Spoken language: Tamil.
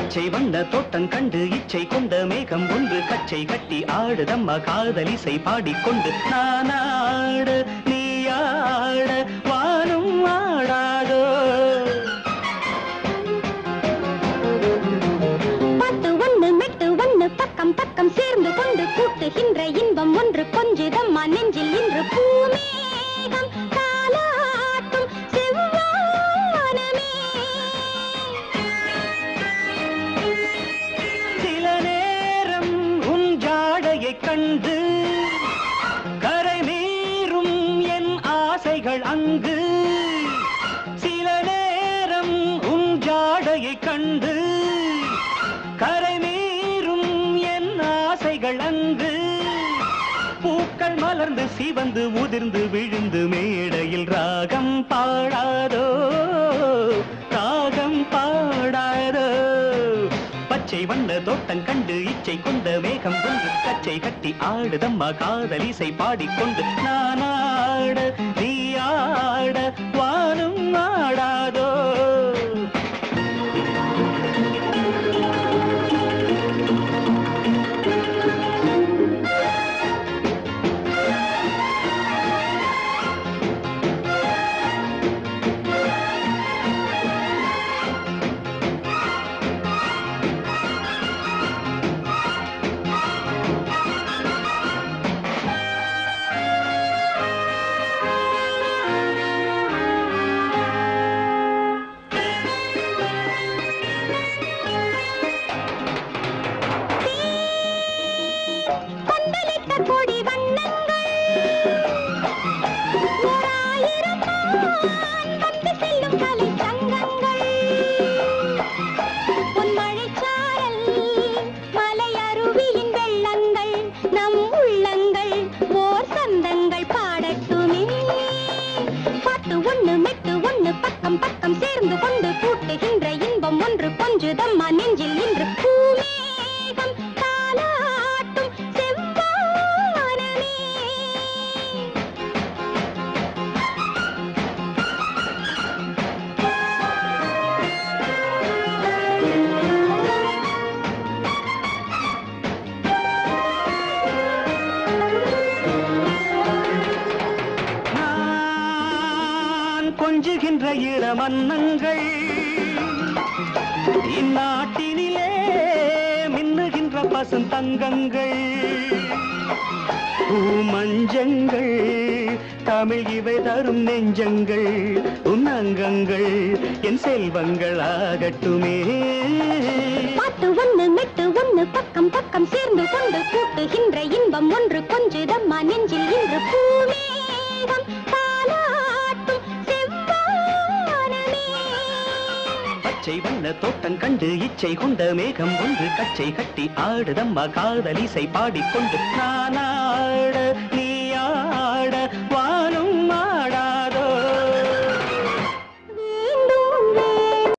பச்சை வண்ண தோட்டம் கண்டு இச்சை கொண்ட மேகம் ஒன்று கச்சை கட்டி ஆடுதம்மா காதலிசை பாடிக்கொண்டு நானாட நீயாட வானும் ஆடாதோ பாட்டு ஒண்ணு மெட்டு ஒண்ணு பக்கம் பக்கம் சேர்ந்து கொண்டு கூட்டுகின்ற இன்பம் ஒன்று கொஞ்சுதம்மா நெஞ்சில் இன்று பூமேகம் தாலாட்டும் செவ்வானமே சில நேரம் உன் ஜாடையைக் கண்டு கரை மீறும் என் ஆசைகள் அங்கு சில நேரம் உன் ஜாடையைக் கண்டு கரை மீறும் என் ஆசைகள் அங்கு பூக்கள் மலர்ந்து சிவந்து உதிர்ந்து விழுந்து மேடையில் ராகம் பாடாதோ ராகம் பாடாதோ பச்சை வண்ண தோட்டம் கண்டு இச்சை கொண்ட மேகம் ஒன்று கச்சை கட்டி ஆடுதம்மா காதலிசை பாடிக்கொண்டு நான் ஆட நீ ஆட வானும் ஆடாதோ கொந்தளித்த கொடி வண்ணங்கள் ஓராயிரம் மான் வந்து செல்லும் கலை சங்கங்கள் பொன்மழைச்சாரல் மலை அருவியின் வெள்ளங்கள் நம் உள்ளங்கள் ஓர் சந்தங்கள் பாடட்டுமே பாட்டு ஒண்ணு மெட்டு ஒண்ணு பக்கம் பக்கம் சேர்ந்து கொண்டு கூட்டுகின்ற இன்பம் ஒன்று கொஞ்சுதம்மா நெஞ்சில் இன்று பூமேகம் தாலாட்டும் செவ்வானமே நான் கொஞ்சுகின்ற இளமன்னங்கள் இந்நாட்டினிலே மின்னுகின்ற பசுந்தங்கங்கள் பூமஞ்சங்கள் தமிழ் இவை தரும் நெஞ்சங்கள் உன் அங்கங்கள் என் செல்வங்களாகட்டுமே பாட்டு ஒண்ணு மெட்டு ஒண்ணு பக்கம் பக்கம் சேர்ந்து கொண்டு கூட்டுகின்ற இன்பம் ஒன்று கொஞ்சுதம்மா நெஞ்சில் இன்று பூமேகம் தாலாட்டும் செவ்வானமே பச்சை வண்ண தோட்டம் கண்டு இச்சை கொண்ட மேகம் ஒன்று கச்சை கட்டி ஆடுதம்மா காதலிசை பாடிக்கொண்டு நானாட